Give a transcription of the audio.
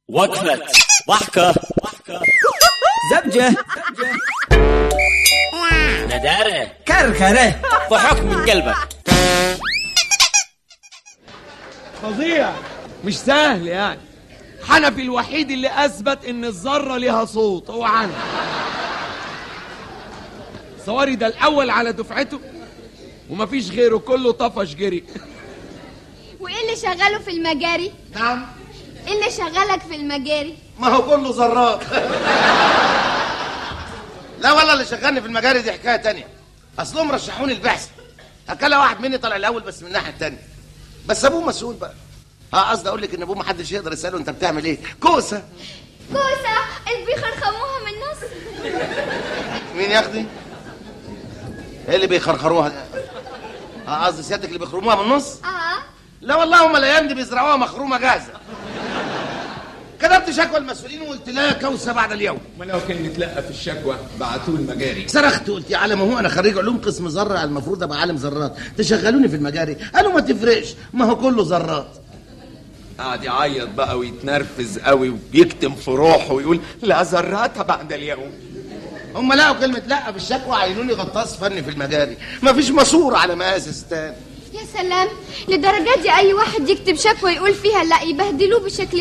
وقفة ضحكة زبجة ندارة كركرة ضحك من قلبك فظيع مش سهل يعني حنفي الوحيد اللي اثبت ان الذره ليها صوت هو عنه صواري ده الاول على دفعته ومفيش غيره كله طفش جري وايه اللي شغاله في المجاري نعم ايه اللي شغلك في المجاري ما هو كله ذرات لا والله اللي شغلني في المجاري دي حكايه تانية اصلهم رشحوني البعثه اكلها واحد مني طلع الاول بس من الناحيه التانية بس ابوه مسؤول بقى اه قصدي اقول لك ان ابوه ما حدش يقدر يساله انت بتعمل ايه كوسه كوسه البيخر خموها من النص مين ياخدي ايه اللي بيخرخروها ده اه قصدي سيادتك اللي بيخرموها من النص اه لا والله هم الايام دي بيزرعوها مخرومه جاهزه كتبت شكوى المسؤولين وقلت لا كوسه بعد اليوم ما لو كان نتلقى في الشكوى بعتوه المجاري صرخت قلت يا عالم هو انا خريج علوم قسم ذره المفروض ابقى عالم ذرات تشغلوني في المجاري قالوا ما تفرقش ما هو كله ذرات قعد يعيط بقى ويتنرفز قوي ويكتم في روحه ويقول لا ذراتها بعد اليوم هم لقوا كلمه لا في الشكوى عينوني غطاس فني في المجاري ما فيش ماسوره على مقاس ستان يا سلام لدرجة دي اي واحد يكتب شكوى يقول فيها لا يبهدلوه بشكل